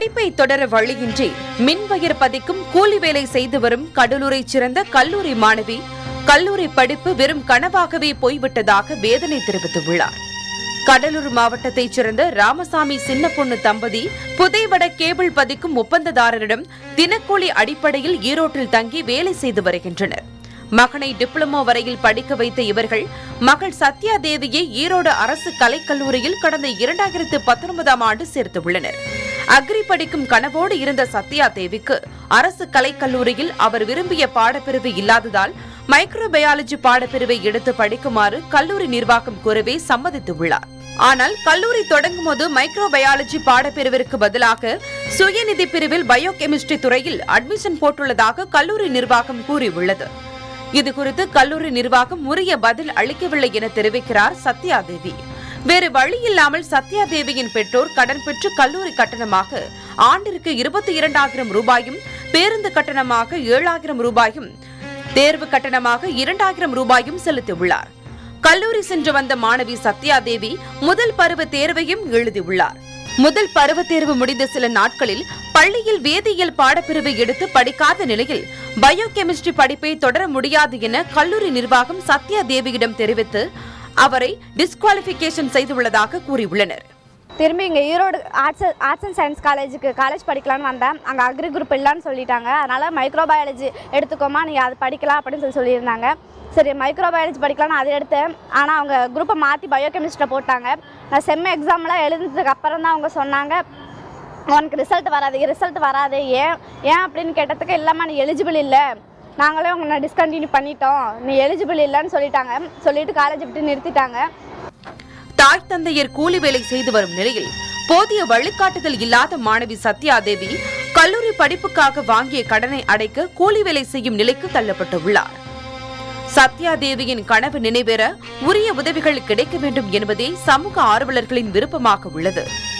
படிப்பை தொடர வழியின்றி மின்வயர் பதிக்கும் கூலி வேலை செய்து வரும் கடலூரைச் சிறந்த கல்லூரி மாணவி கல்லூரி படிப்பு வெறும் கனவாகவே போய்விட்டதாக வேதனை தெரிவித்துள்ளார் கடலூர் மாவட்டத்தைச் சேர்ந்த ராமசாமி சின்ன பொண்ணு தம்பதி புதைவட கேபிள் பதிக்கும் ஒப்பந்ததாரரிடம் தினக்கூலி அடிப்படையில் ஈரோட்டில் தங்கி வேலை செய்து வருகின்றனர் மகனை டிப்ளமோ வரையில் படிக்க வைத்த இவர்கள் மகள் சத்யா தேவியை ஈரோடு அரசு கலைக்கல்லூரியில் கடந்த இரண்டாயிரத்து பத்தொன்பதாம் ஆண்டு சேர்த்துள்ளனர் அக்ரி படிக்கும் கனவோடு இருந்த சத்யா தேவிக்கு அரசு கலைக்கல்லூரியில் அவர் விரும்பிய பாடப்பிரிவு இல்லாததால் மைக்ரோபயாலஜி பாடப்பிரிவை எடுத்து படிக்குமாறு கல்லூரி நிர்வாகம் கூறவே சம்மதித்துள்ளார் ஆனால் கல்லூரி தொடங்கும் போது மைக்ரோபயாலஜி பாடப்பிரிவிற்கு பதிலாக சுயநிதி பிரிவில் பயோகெமிஸ்ட்ரி துறையில் அட்மிஷன் போட்டுள்ளதாக கல்லூரி நிர்வாகம் கூறியுள்ளது இதுகுறித்து கல்லூரி நிர்வாகம் உரிய பதில் அளிக்கவில்லை என தெரிவிக்கிறார் சத்யா தேவி வேறு வழியில்லாமல் சத்யா தேவியின் பெற்றோர் கடன் பெற்று கல்லூரி கட்டணமாக ஆண்டிற்கு இருபத்தி இரண்டாயிரம் ரூபாயும் பேருந்து கட்டணமாக ஏழாயிரம் ரூபாயும் தேர்வு கட்டணமாக இரண்டாயிரம் ரூபாயும் செலுத்தியுள்ளார் கல்லூரி சென்று வந்த மாணவி சத்யா தேவி முதல் பருவ தேர்வையும் எழுதியுள்ளார் முதல் பருவ தேர்வு முடிந்த சில நாட்களில் பள்ளியில் வேதியியல் பாடப்பிரிவை எடுத்து படிக்காத நிலையில் பயோகெமிஸ்ட்ரி படிப்பை தொடர முடியாது என கல்லூரி நிர்வாகம் சத்யா தேவியிடம் தெரிவித்து அவரை டிஸ்குவாலிபிகேஷன் செய்துள்ளதாக கூறியுள்ளனர் திரும்பி இங்கே Erode arts arts and science காலேஜுக்கு காலேஜ் படிக்கலான்னு வந்தேன் அங்கே அக்ரி குரூப் இல்லைன்னு சொல்லிட்டாங்க அதனால் மைக்ரோபயாலஜி எடுத்துக்கோமா நீங்கள் அது படிக்கலாம் அப்படின்னு சொல்லி சொல்லியிருந்தாங்க சரி மைக்ரோபயாலஜி படிக்கலாம்னு அதை எடுத்தேன் ஆனால் அவங்க குரூப்பை மாற்றி பயோகெமிஸ்ட்ரியில் போட்டாங்க நான் செம் எக்ஸாம்லாம் எழுதுனதுக்கு அப்புறம் தான் அவங்க சொன்னாங்க உனக்கு ரிசல்ட் வராது ரிசல்ட் வராது ஏன் ஏன் அப்படின்னு கேட்டதுக்கு இல்லைம்மா நீ எலிஜிபிள் இல்லை நாங்களே உங்களை டிஸ்கண்டினியூ பண்ணிட்டோம் நீ எலிஜிபிள் இல்லைன்னு சொல்லிட்டாங்க சொல்லிட்டு காலேஜ் விட்டு நிறுத்திட்டாங்க தாய் தந்தையர் கூலி வேலை செய்து வரும் நிலையில் போதிய வழிகாட்டுதல் இல்லாத மாணவி சத்யா தேவி கல்லூரி படிப்புக்காக வாங்கிய கடனை அடைக்க கூலி வேலை செய்யும் நிலைக்கு தள்ளப்பட்டுள்ளார் சத்யா தேவியின் கனவு நிறைவேற உரிய உதவிகள் கிடைக்க வேண்டும் என்பதே சமூக ஆர்வலர்களின் விருப்பமாக உள்ளது